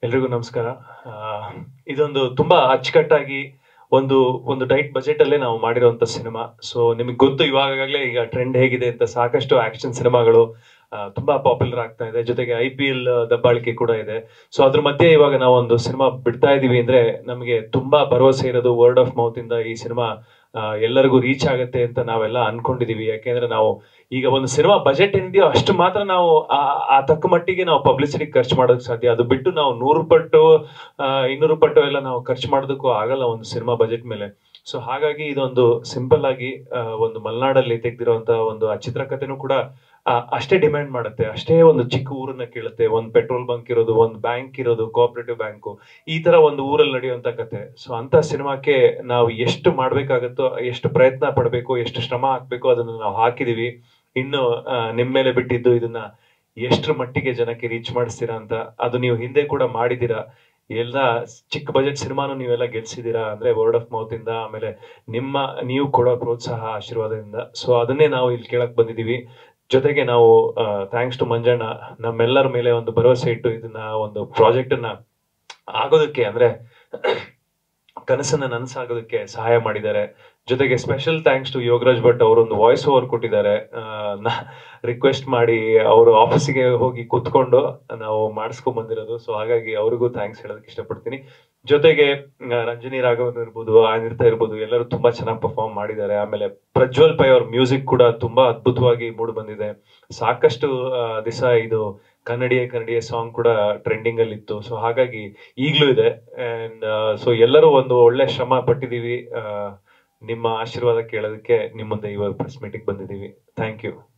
ಎಲ್ರಿಗೂ ನಮಸ್ಕಾರ ಆ, ಇದೊಂದು ತುಂಬಾ ಅಚ್ಚುಕಟ್ಟಾಗಿ ಒಂದು ಒಂದು ಟೈಟ್ ಬಜೆಟ್ ಅಲ್ಲೇ ನಾವು ಮಾಡಿರುವಂತ ಸಿನಿಮಾ ಸೊ ನಿಮಗೆ ಗೊತ್ತು ಇವಾಗಲೇ ಈಗ ಟ್ರೆಂಡ್ ಹೇಗಿದೆ ಅಂತ ಸಾಕಷ್ಟು ಆಕ್ಷನ್ ಸಿನಿಮಾಗಳು ಆ, ತುಂಬಾ ಪಾಪ್ಯುಲರ್ ಆಗ್ತಾ ಇದೆ ಜೊತೆಗೆ ಐ ಪಿ ಎಲ್ ದಬ್ಬಾಳಿಕೆ ಕೂಡ ಇದೆ ಸೊ ಅದ್ರ ಮಧ್ಯೆ ಇವಾಗ ನಾವು ಒಂದು ಸಿನಿಮಾ ಬಿಡ್ತಾ ಇದೀವಿ ಅಂದ್ರೆ ನಮಗೆ ತುಂಬಾ ಭರವಸೆ ಇರೋದು ವರ್ಡ್ ಆಫ್ ಮೌತ್ ಇಂದ ಈ ಸಿನಿಮಾ ಎಲ್ಲರಿಗೂ ರೀಚ್ ಆಗುತ್ತೆ ಅಂತ ನಾವೆಲ್ಲ ಅನ್ಕೊಂಡಿದೀವಿ ಯಾಕೆಂದ್ರೆ ನಾವು ಈಗ ಒಂದು ಸಿನಿಮಾ ಬಜೆಟ್ ಏನಿದೆಯೋ ಅಷ್ಟು ಮಾತ್ರ ನಾವು ಆ- ಆ ತಕ್ಕ ಮಟ್ಟಿಗೆ ನಾವು ಪಬ್ಲಿಸಿಟಿ ಖರ್ಚು ಮಾಡೋದಕ್ಕೆ ಸಾಧ್ಯ ಅದು ಬಿಟ್ಟು ನಾವು ನೂರು ಪಟ್ಟು ಆ, ಇನ್ನೂರು ಪಟ್ಟು ಎಲ್ಲ ನಾವು ಖರ್ಚು ಮಾಡೋದಕ್ಕೂ ಆಗಲ್ಲ ಒಂದು ಸಿನಿಮಾ ಬಜೆಟ್ ಮೇಲೆ ಸೊ ಹಾಗಾಗಿ ಇದೊಂದು ಸಿಂಪಲ್ ಆಗಿ ಆ, ಒಂದು ಮಲೆನಾಡಲ್ಲಿ ತೆಗೆದಿರುವಂತ ಒಂದು ಆ ಚಿತ್ರಕಥೆನೂ ಕೂಡ ಆ, ಅಷ್ಟೇ ಡಿಮ್ಯಾಂಡ್ ಮಾಡುತ್ತೆ ಅಷ್ಟೇ ಒಂದು ಚಿಕ್ಕ ಊರನ್ನ ಕೇಳುತ್ತೆ ಒಂದು ಪೆಟ್ರೋಲ್ ಬಂಕ್ ಇರೋದು ಒಂದು ಬ್ಯಾಂಕ್ ಇರೋದು ಕೋಆಪರೇಟಿವ್ ಬ್ಯಾಂಕು ಈ ತರ ಒಂದು ಊರಲ್ಲಿ ನಡೆಯುವಂತ ಕತೆ ಸೊ ಅಂತ ಸಿನಿಮಾಕ್ಕೆ ನಾವು ಎಷ್ಟು ಮಾಡ್ಬೇಕಾಗತ್ತೋ ಎಷ್ಟು ಪ್ರಯತ್ನ ಪಡಬೇಕು ಎಷ್ಟು ಶ್ರಮ ಹಾಕ್ಬೇಕು ಅದನ್ನ ನಾವು ಹಾಕಿದೀವಿ ಇನ್ನು ಆ, ನಿಮ್ ಮೇಲೆ ಬಿಟ್ಟಿದ್ದು ಇದನ್ನ ಎಷ್ಟ್ರ ಮಟ್ಟಿಗೆ ಜನಕ್ಕೆ ರೀಚ್ ಮಾಡಿಸ್ತೀರಾ ಅಂತ ಅದು ನೀವು ಹಿಂದೆ ಕೂಡ ಮಾಡಿದೀರಾ ಎಲ್ಲ ಚಿಕ್ಕ ಬಜೆಟ್ ಸಿನಿಮಾನು ನೀವೆಲ್ಲ ಗೆಲ್ಸಿದೀರಾ ಅಂದ್ರೆ ವರ್ಡ್ ಆಫ್ ಮೌತ್ ಇಂದ ಆಮೇಲೆ ನಿಮ್ಮ ನೀವು ಕೊಡೋ ಪ್ರೋತ್ಸಾಹ ಆಶೀರ್ವಾದದಿಂದ ಸೊ ಅದನ್ನೇ ನಾವು ಇಲ್ಲಿ ಕೇಳಕ್ ಬಂದಿದೀವಿ ಜೊತೆಗೆ ನಾವು ಥ್ಯಾಂಕ್ಸ್ ಟು ಮಂಜಣ್ಣ ನಮ್ಮೆಲ್ಲರ ಮೇಲೆ ಒಂದು ಭರವಸೆ ಇಟ್ಟು ಇದನ್ನ ಒಂದು ಪ್ರಾಜೆಕ್ಟ್ ಅನ್ನ ಆಗೋದಕ್ಕೆ ಅಂದ್ರೆ ಕನಸನ್ನ ನನಸಾಗೋದಕ್ಕೆ ಸಹಾಯ ಮಾಡಿದ್ದಾರೆ ಜೊತೆಗೆ special thanks to Yogaraj Bhat ಅವರು ಒಂದು ವಾಯ್ಸ್ ಓವರ್ ಕೊಟ್ಟಿದ್ದಾರೆ ರಿಕ್ವೆಸ್ಟ್ ಮಾಡಿ ಅವರು ಆಫೀಸಿಗೆ ಹೋಗಿ ಕೂತ್ಕೊಂಡು ನಾವು ಮಾಡಿಸ್ಕೊಂಡ್ ಬಂದಿರೋದು ಸೊ ಹಾಗಾಗಿ ಅವ್ರಿಗೂ ಥ್ಯಾಂಕ್ಸ್ ಹೇಳೋದಕ್ಕೆ ಇಷ್ಟಪಡ್ತೀನಿ ಜೊತೆಗೆ ಆ, ರಂಜನಿ ರಾಘವನ್ ಇರ್ಬೋದು ಅನಿರ್ತಾ ಇರ್ಬೋದು ಎಲ್ಲರೂ ತುಂಬಾ ಚೆನ್ನಾಗಿ ಪರ್ಫಾರ್ಮ್ ಮಾಡಿದ್ದಾರೆ ಆಮೇಲೆ ಪ್ರಜ್ವಲ್ ಪೈ ಅವ್ರ ಮ್ಯೂಸಿಕ್ ಕೂಡ ತುಂಬಾ ಅದ್ಭುತವಾಗಿ ಮೂಡ್ ಬಂದಿದೆ ಸಾಕಷ್ಟು ದಿವಸ ಇದು ಕನ್ನಡಿಯ ಕನ್ನಡಿಯ ಸಾಂಗ್ ಕೂಡ ಟ್ರೆಂಡಿಂಗ್ ಅಲ್ಲಿ ಇತ್ತು ಸೊ ಹಾಗಾಗಿ ಈಗ್ಲೂ ಇದೆ ಅಂಡ್ ಸೊ ಎಲ್ಲರೂ ಒಂದು ಒಳ್ಳೆ ಶ್ರಮ ಪಟ್ಟಿದೀವಿ ಆ, ನಿಮ್ಮ ಆಶೀರ್ವಾದ ಕೇಳೋದಕ್ಕೆ ನಿಮ್ಮ ಮುಂದೆ ಇವಾಗ ಪ್ರೆಸ್ ಮೀಟಿಂಗ್ ಬಂದಿದ್ದೀವಿ ಥ್ಯಾಂಕ್ ಯು